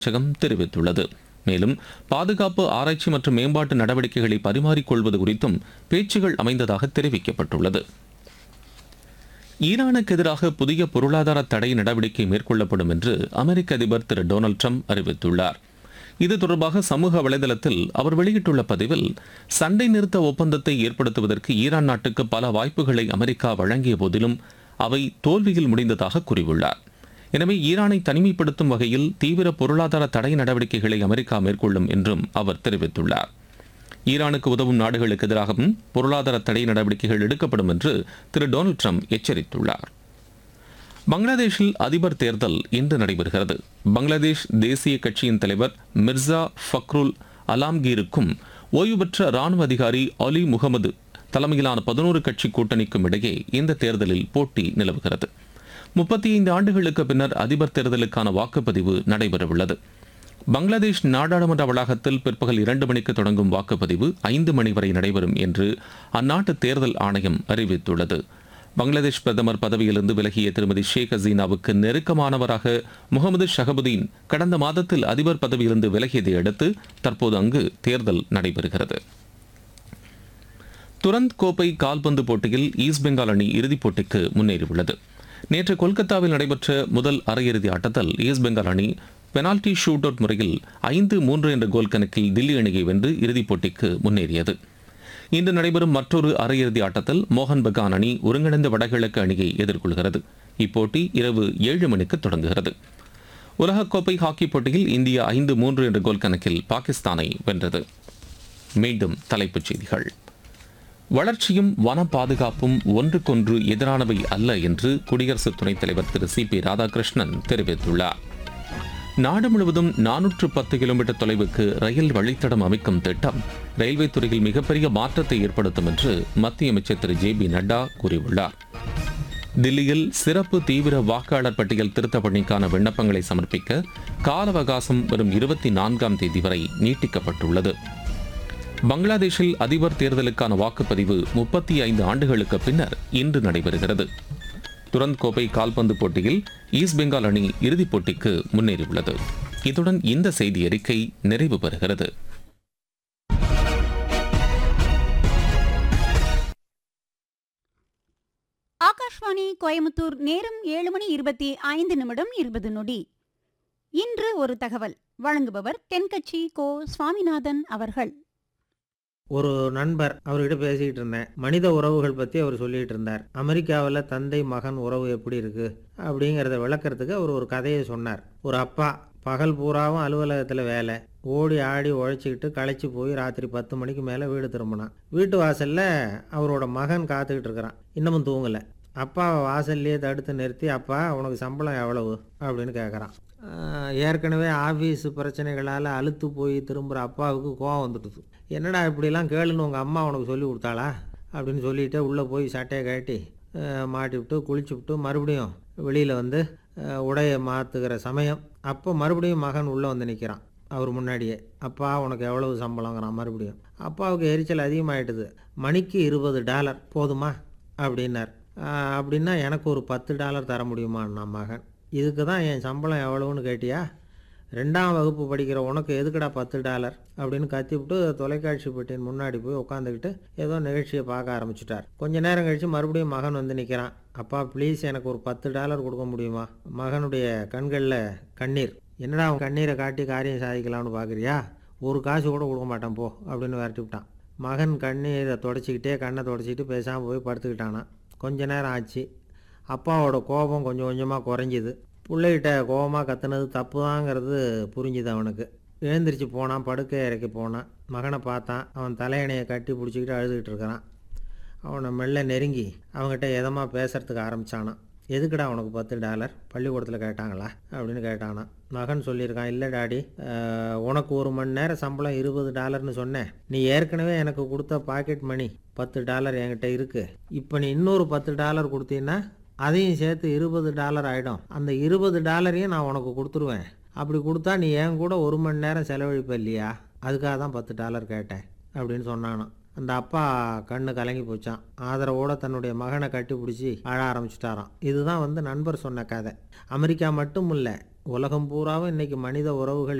அமைச்சகம் தெரிவித்துள்ளது மேலும் பாதுகாப்பு ஆராய்ச்சி மற்றும் மேம்பாட்டு நடவடிக்கைகளை பரிமாறிக்கொள்வது குறித்தும் பேச்சுகள் அமைந்ததாக தெரிவிக்கப்பட்டுள்ளது ஈரானுக்கு எதிராக புதிய பொருளாதார தடை நடவடிக்கை மேற்கொள்ளப்படும் என்று அமெரிக்க அதிபர் திரு டொனால்ட் ட்ரம்ப் அறிவித்துள்ளார் இது தொடர்பாக சமூக வலைதளத்தில் அவர் வெளியிட்டுள்ள பதிவில் சண்டை நிறுத்த ஒப்பந்தத்தை ஏற்படுத்துவதற்கு ஈரான் நாட்டுக்கு பல வாய்ப்புகளை அமெரிக்கா வழங்கிய போதிலும் அவை தோல்வியில் முடிந்ததாக கூறியுள்ளார் எனவே ஈரானை தனிமைப்படுத்தும் வகையில் தீவிர பொருளாதார தடை நடவடிக்கைகளை அமெரிக்கா மேற்கொள்ளும் என்றும் அவர் தெரிவித்துள்ளார் ஈரானுக்கு உதவும் நாடுகளுக்கு எதிராகவும் பொருளாதார தடை நடவடிக்கைகள் எடுக்கப்படும் என்று திரு டொனால்ட் ட்ரம்ப் எச்சரித்துள்ளார் பங்களாதேஷில் அதிபர் தேர்தல் இன்று நடைபெறுகிறது பங்களாதேஷ் தேசிய கட்சியின் தலைவர் மிர்சா ஃபக்ருல் அலாம்கீருக்கும் ஓய்வு பெற்ற ராணுவ அதிகாரி அலி முகமது தலைமையிலான பதினோரு கட்சி கூட்டணிக்கும் இடையே இந்த தேர்தலில் போட்டி நிலவுகிறது முப்பத்தி ஐந்து ஆண்டுகளுக்கு பின்னர் அதிபர் தேர்தலுக்கான வாக்குப்பதிவு நடைபெறவுள்ளது பங்களாதேஷ் நாடாளுமன்ற வளாகத்தில் பிற்பகல் இரண்டு மணிக்கு தொடங்கும் வாக்குப்பதிவு ஐந்து மணி வரை நடைபெறும் என்று அந்நாட்டு தேர்தல் ஆணையம் அறிவித்துள்ளது பங்களாதேஷ் பிரதமர் பதவியிலிருந்து விலகிய திருமதி ஷேக் ஹசீனாவுக்கு நெருக்கமானவராக முகமது ஷஹபுதீன் கடந்த மாதத்தில் அதிபர் பதவியிலிருந்து விலகியதை அடுத்து தற்போது அங்கு தேர்தல் நடைபெறுகிறது துரந்த் கோப்பை கால்பந்து போட்டியில் ஈஸ்ட் பெங்கால் அணி இறுதிப் போட்டிக்கு முன்னேறியுள்ளது நேற்று கொல்கத்தாவில் நடைபெற்ற முதல் அரையிறுதி ஆட்டத்தில் ஈஸ்ட் பெங்கால் அணி பெனால்டி ஷூட் அவுட் முறையில் ஐந்து மூன்று என்ற கோல் கணக்கில் தில்லி அணியை வென்று இறுதிப் போட்டிக்கு முன்னேறியது இன்று நடைபெறும் மற்றொரு அரையிறுதி ஆட்டத்தில் மோகன் பகான் அணி ஒருங்கிணைந்த வடகிழக்கு அணியை எதிர்கொள்கிறது இப்போட்டி இரவு ஏழு மணிக்கு தொடங்குகிறது உலகக்கோப்பை ஹாக்கி போட்டியில் இந்தியா ஐந்து மூன்று என்ற கோல் கணக்கில் பாகிஸ்தானை வென்றது மீண்டும் தலைப்புச் செய்திகள் வளர்ச்சியும் வன பாதுகாப்பும் ஒன்றுக்கொன்று எதிரானவை அல்ல என்று குடியரசு துணைத் தலைவர் திரு சி பி ராதாகிருஷ்ணன் தெரிவித்துள்ளார் நாடு முழுவதும் நானூற்று பத்து கிலோமீட்டர் தொலைவுக்கு ரயில் வழித்தடம் அமைக்கும் திட்டம் ரயில்வே துறையில் மிகப்பெரிய மாற்றத்தை ஏற்படுத்தும் என்று மத்திய அமைச்சர் திரு ஜே பி நட்டா கூறியுள்ளார் தில்லியில் சிறப்பு தீவிர வாக்காளர் பட்டியல் திருத்த பணிக்கான விண்ணப்பங்களை சமர்ப்பிக்க கால அவகாசம் வரும் இருபத்தி நான்காம் தேதி வரை நீட்டிக்கப்பட்டுள்ளது பங்களாதேஷில் அதிபர் தேர்தலுக்கான வாக்குப்பதிவு முப்பத்தி ஐந்து ஆண்டுகளுக்கு பின்னர் இன்று நடைபெறுகிறது துரந்த் கோப்பை கால்பந்து போட்டியில் ஈஸ்ட் பெங்கால் அணி இறுதிப் போட்டிக்கு முன்னேறியுள்ளது இத்துடன் இந்த செய்தி அறிக்கை நிறைவு பெறுகிறது ஆகாஷ்வாணி கோயமுத்தூர் நேரம் ஏழு மணி இருபத்தி ஐந்து நிமிடம் இருபது நொடி இன்று ஒரு தகவல் வழங்குபவர் தென்கட்சி கோ சுவாமிநாதன் அவர்கள் ஒரு நண்பர் அவர்கிட்ட பேசிக்கிட்டு இருந்தேன் மனித உறவுகள் பற்றி அவர் சொல்லிட்டு இருந்தார் அமெரிக்காவில் தந்தை மகன் உறவு எப்படி இருக்கு அப்படிங்கிறத விளக்கறதுக்கு அவர் ஒரு கதையை சொன்னார் ஒரு அப்பா பகல் பூராவும் அலுவலகத்தில் வேலை ஓடி ஆடி உழைச்சிக்கிட்டு களைச்சி போய் ராத்திரி பத்து மணிக்கு மேலே வீடு திரும்பினான் வீட்டு வாசலில் அவரோட மகன் காத்துக்கிட்டு இருக்கிறான் இன்னமும் தூங்கலை அப்பாவை வாசல்லையே தடுத்து நிறுத்தி அப்பா உனக்கு சம்பளம் எவ்வளவு அப்படின்னு கேட்குறான் ஆஹ் ஏற்கனவே ஆஃபீஸ் பிரச்சனைகளால் அலுத்து போய் திரும்புகிற அப்பாவுக்கு கோவம் வந்துடுது என்னடா இப்படிலாம் கேளுன்னு உங்கள் அம்மா உனக்கு சொல்லி கொடுத்தாளா அப்படின்னு சொல்லிட்டு உள்ளே போய் சட்டையை கட்டி ஆஹ் மாட்டி விட்டு குளிச்சு விட்டு மறுபடியும் வெளியில் வந்து ஆஹ் உடையை மாற்றுகிற சமயம் அப்போ மறுபடியும் மகன் உள்ளே வந்து நிற்கிறான் அவர் முன்னாடியே அப்பா உனக்கு எவ்வளவு சம்பளங்கிறான் மறுபடியும் அப்பாவுக்கு எரிச்சல் அதிகமாயிட்டுது மணிக்கு இருபது டாலர் போதுமா அப்படின்னார் ஆஹ் அப்படின்னா எனக்கு ஒரு பத்து டாலர் தர முடியுமான்னா மகன் இதுக்கு தான் என் சம்பளம் எவ்வளவுன்னு கேட்டியா ரெண்டாம் வகுப்பு படிக்கிற உனக்கு எதுக்குடா பத்து டாலர் அப்படின்னு கத்திவிட்டு தொலைக்காட்சி பெட்டியின் முன்னாடி போய் உட்காந்துக்கிட்டு ஏதோ நிகழ்ச்சியை பார்க்க ஆரம்பிச்சிட்டார் கொஞ்ச நேரம் கழித்து மறுபடியும் மகன் வந்து நிற்கிறான் அப்பா ப்ளீஸ் எனக்கு ஒரு பத்து டாலர் கொடுக்க முடியுமா மகனுடைய கண்களில் கண்ணீர் என்னடா அவன் கண்ணீரை காட்டி காரியம் சாதிக்கலாம்னு பார்க்குறியா ஒரு காசு கூட கொடுக்க மாட்டான் போ அப்படின்னு விரட்டி விட்டான் மகன் கண்ணீரை தொடச்சிக்கிட்டே கண்ணை தொடச்சிக்கிட்டு பேசாமல் போய் படுத்துக்கிட்டானான் கொஞ்ச நேரம் ஆச்சு அப்பாவோட கோபம் கொஞ்சம் கொஞ்சமாக குறைஞ்சிது பிள்ளைகிட்ட கோபமாக கத்துனது தப்பு தாங்கிறது புரிஞ்சுது அவனுக்கு எழுந்திரிச்சு போனான் படுக்கை இறக்கி போனான் மகனை பார்த்தான் அவன் தலையணையை கட்டி பிடிச்சிக்கிட்டு அழுதுகிட்டு இருக்கிறான் அவனை மெல்ல நெருங்கி அவங்ககிட்ட எதமாக பேசுறதுக்கு ஆரம்பிச்சானான் எதுக்குடா உனக்கு பத்து டாலர் பள்ளிக்கூடத்தில் கேட்டாங்களா அப்படின்னு கேட்டானான் மகன் சொல்லியிருக்கான் இல்லை டாடி அஹ், உனக்கு ஒரு மணி நேரம் சம்பளம் இருபது டாலர்னு சொன்னேன் நீ ஏற்கனவே எனக்கு கொடுத்த பாக்கெட் மணி பத்து டாலர் என்கிட்ட இருக்கு இப்போ நீ இன்னொரு பத்து டாலர் கொடுத்தீங்கன்னா அதையும் சேர்த்து இருபது டாலர் ஆகிடும் அந்த இருபது டாலரையும் நான் உனக்கு கொடுத்துருவேன் அப்படி கொடுத்தா நீ என் கூட ஒரு மணி நேரம் செலவழிப்ப இல்லையா அதுக்காக தான் பத்து டாலர் கேட்டேன் அப்படின்னு சொன்னானான் அந்த அப்பா கண்ணு கலங்கி போச்சான் ஆதரவோட தன்னுடைய மகனை கட்டி பிடிச்சி அழ ஆரம்பிச்சிட்டாராம் இதுதான் வந்து நண்பர் சொன்ன கதை அமெரிக்கா மட்டும் இல்லை உலகம் பூராவும் இன்னைக்கு மனித உறவுகள்